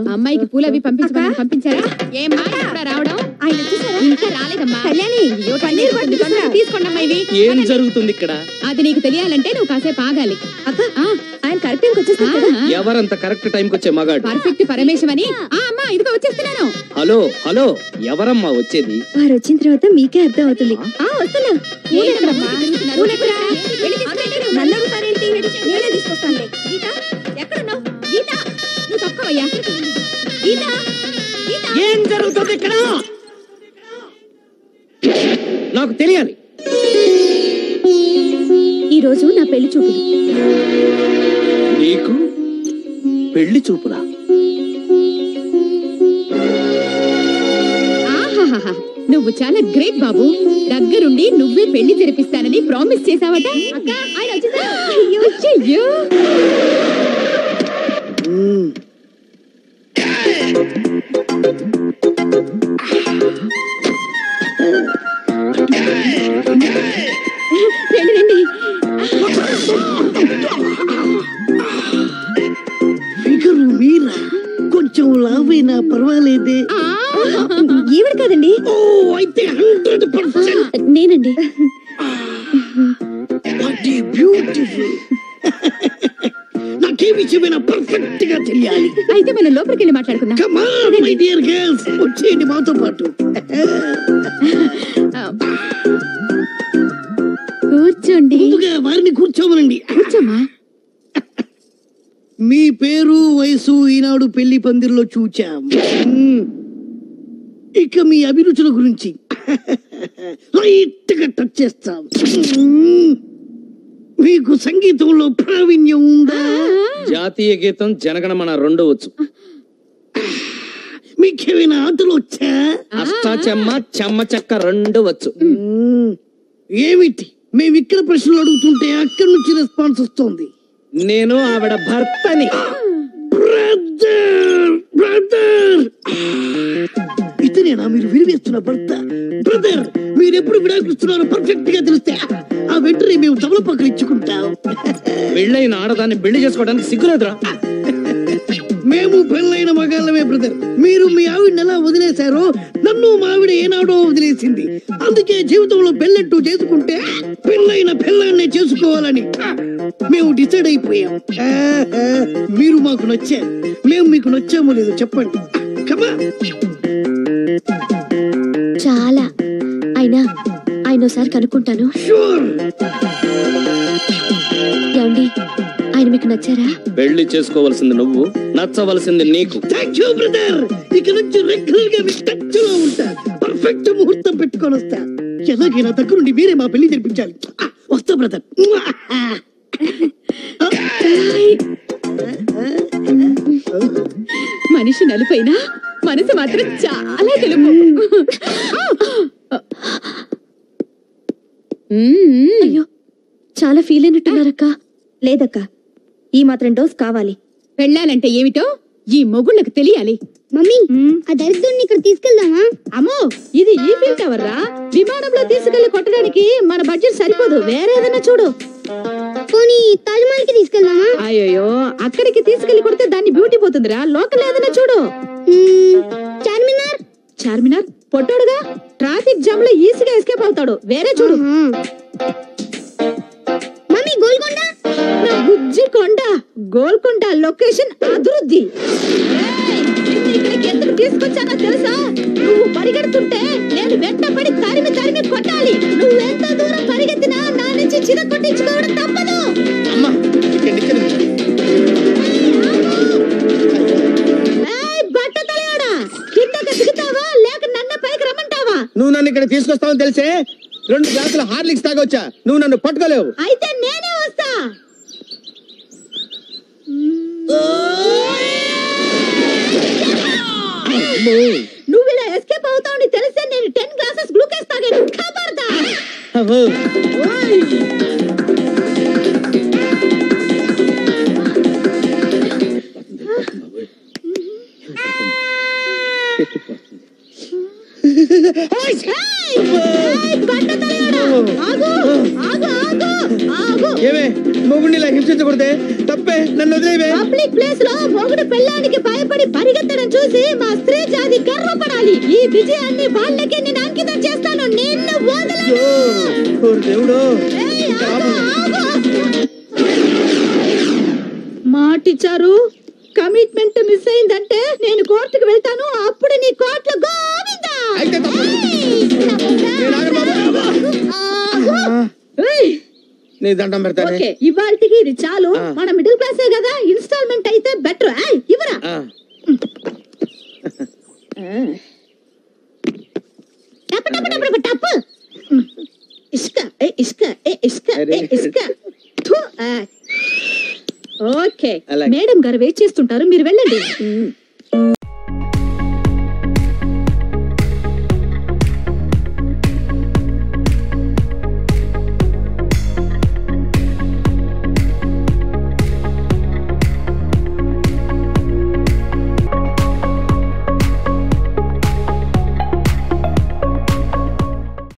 అమ్మాయికి పూలు అవి పంపించమని పంపించారా ఏమ్మా ఎప్పుడా రావడం ఆయన వచ్చేసారా? ఇంకా రాలేదమ్మా కళ్యాణి అయ్యో, పన్నీర్ తొందరగా బటర్ తీసుకురా. తీసుకోండి అమ్మా ఇవి ఏం జరుగుతుంది ఇక్కడ అది నీకు తెలియాలంటే నువ్వు కాసేపు ఆగాలి అక్క ఆ, ఆయన కరెక్ట్ టైంకి వచ్చేస్తారు కదా ఆ, ఎవరంత కరెక్ట్ టైంకి వచ్చే మగాడు పర్ఫెక్ట్ పరమేశం అని ఆ అమ్మా ఇదిగో వచ్చేస్తున్నాను హలో హలో ఎవరమ్మా వచ్చేది వారు వచ్చిన తర్వాత మీకే అర్థం అవుతుంది ఆ వస్తున్నా ఏంటమ్మా? పూలెక్కడా? వెళ్ళి తీసుకురండి. నన్ను అడుగుతారేంటి నేనే తీసుకొస్తానులే గీత ఎక్కడున్నావు గీత నువ్వు తక్కువయ్యా గీత గీత ఏం జరుగుతుంది ఇక్కడ నాకు తెలియాలి ఈ రోజు నా పెళ్లి చూపులు నీకు పెళ్లి చూపులా ఆహాహాహా. నువ్వు చాలా గ్రేట్ బాబు దగ్గరుండి నువ్వే పెళ్లి జరిపిస్తానని ప్రామిస్ చేసావట అక్క ఆయన వచ్చేసారు అయ్యో అయ్యో రండి రండి ఫిగరు మీరా కొంచెం లావైనా పర్వాలేదే ఆ, ఈవిడ కదండి ఓ అయితే హండ్రెడ్ పర్సెంట్ నేనండి బ్యూటిఫుల్ నాకే విషయమైనా పర్ఫెక్ట్ గా తెలియాలి అయితే మనం లోపలికి వెళ్ళి మాట్లాడుకుందాం కమాన్ మై డియర్ గర్ల్స్ వచ్చేయండి మాతో పాటు కూర్చోండి ముందుగా వారిని కూర్చోమనండి కూర్చోమ్మా మీ పేరు వయసు ఈనాడు పెళ్లి పందిరిలో చూచాం మ్మ్. ఇక మీ అభిరుచుల గురించి లైట్ గా టచ్ చేస్తాం మ్మ్. మీకు సంగీతంలో ప్రావీణ్యం ఉందా జాతీయ గీతం జనగణమన రెండో వచ్చు మీకేమైనా ఆటలు వచ్చా అష్టాచెమ్మ చెమ్మ చెక్క రెండు వచ్చు మ్మ్. ఏమిటి మేము ఇక్కడ ప్రశ్నలు అడుగుతుంటే అక్కడి నుంచి రెస్పాన్స్ వస్తుంది నేను ఆవిడ భర్తని బ్రదర్ బ్రదర్ ఇతనేనా మీరు విరివేస్తున్న భర్త బ్రదర్ మీరు ఎప్పుడు విడాకుస్తున్నారో పర్ఫెక్ట్ గా తెలిస్తే ఆ వెంటనే మేము తమలపాకులు ఇచ్చుకుంటాం పెళ్ళైన ఆడదాన్ని పెళ్లి చేసుకోవడానికి సిగ్గులేదురా మేము పెళ్ళైన మగాళ్ళమే బ్రదర్ మీరు మీ ఆవిడని ఎలా వదిలేశారో నన్ను మా ఆవిడ ఏనాడో వదిలేసింది అందుకే జీవితంలో పెళ్ళట్టు చేసుకుంటే పెళ్ళైన పెళ్ళాన్నే చేసుకోవాలని మేము డిసైడ్ అయిపోయాం ఆహా, మీరు మాకు నచ్చారు మేము మీకు నచ్చామో లేదో చెప్పండి కమా చాలా అయినా ఆయన ఒకసారి కనుక్కుంటాను షూర్ ఏమండి ఆయన మీకు నచ్చారా పెళ్లి చేసుకోవలసింది నువ్వు నచ్చవలసింది నీకు థ్యాంక్ యూ బ్రదర్ ఇక నుంచి రెగ్యులర్ గా మీ టచ్ లో ఉంటా పర్ఫెక్ట్ ముహూర్తం పెట్టుకొని వస్తా ఎలాగైనా దగ్గరుండి మీరే మా పెళ్లి జరిపించాలి ఆ, వస్తా బ్రదర్ మనిషి నలుపైనా మనసు మాత్రం చాలా తెలుపు మ్మ్. అయ్యో చాలా ఫీల్ అయినట్టున్నారక్క లేదక్క ఈ మాత్రం డోస్ కావాలి పెళ్ళాలంటే ఏమిటో ఈ మొగుళ్ళకు తెలియాలి మమ్మీ ఆ దరిద్రుడిని ఇక్కడ తీసుకెళ్దామా అమ్మో ఇది ఈఫిల్ టవర్ రా విమానంలో తీసుకెళ్లి కొట్టడానికి మన బడ్జెట్ సరిపోదు వేరే ఏదైనా చూడు పోనీ తాజ్ మహల్ కి తీసుకెళ్దామా అయ్యో అక్కడికి తీసుకెళ్లి కొడితే దాన్ని బ్యూటీ పోతుందిరా లోకల్ ఏదైనా చూడు మ్మ్, చార్మినార్ చార్మినార్ పొట్టోడుగా ట్రాఫిక్ జామ్ లో ఈజీగా ఎస్కేప్ అవుతాడు వేరే చూడు ఆహా. మమ్మీ గోల్కొండ నా బుజ్జి కొండ గోల్కొండ లొకేషన్ అభివృద్ధి ఏయ్, నిన్ను ఇక్కడికి ఎందుకు తీసుకొచ్చానో తెలుసా నువ్వు పరిగెడుతుంటే నేను వెంట పడి తరిమి తరిమి కొట్టాలి నువ్వు ఎంత దూరం పరిగెత్తినా నా నుంచి చిర కొట్టించుకోవడం తప్పదు అమ్మా ఇక్కడి నుంచి ఏయ్, బట్ట తలయాడా కిందకి దిగుతావా లేక నన్ను పైకి రమ్మంటావా నువ్వు నన్ను ఇక్కడ తీసుకొస్తావని తెలిసే రెండు గ్లాసుల హార్లిక్స్ తాగొచ్చా నువ్వు నన్ను పట్టుకోలేవు అయితే నేనే వస్తా నువ్వు ఇలా ఎస్కేప్ అవుతావని తెలిసే నేను టెన్ గ్లాసెస్ గ్లూకోజ్ తాగాను ఖబర్దార్ ఓయ్ ఏయ్, బండ తలయాడా! ఆగు! ఆగు, ఆగు, ఆగు! ఏమే మొగుడిని ఇలా హింసించకూడదే తప్పే తప్పే నన్ను వదిలేవే పబ్లిక్ ప్లేస్ లో మొగుడు పెళ్ళానికి భయపడి పరిగెత్తడం చూసి మా స్త్రీ జాతి గర్వపడాలి ఈ విజయాన్ని వాళ్ళకి నేను అంకితం చేస్తాను నిన్ను వదలను అయ్యో, ఓరి దేవుడు ఏయ్, ఆగు, ఆగు. మాటిచ్చారు కమిట్మెంట్ మిస్ అయిందంటే నేను కోర్టుకు వెళ్తాను అప్పుడు నీ కోర్టులో గోవిందా అయితే తప్పదు. ఏయ్, నేను ఆగను బాబు. ఆగు. ఏయ్, నీ దండం పెడతానే ఓకే ఇవాళకి ఇది చాలు ఆ. మన మిడిల్ క్లాసే కదా ఇన్స్టాల్మెంట్ అయితే బెటర్ ఇవరా ఆ, టప్ టప్ టప్ టప్ టప్ ఇసుక ఏ ఇసుక ఏ ఇసుక ఏ ఇసుక థు, ఆ. ఓకే అలాగే. మేడం గారు వెయిట్ చేస్తుంటారు మీరు వెళ్ళండి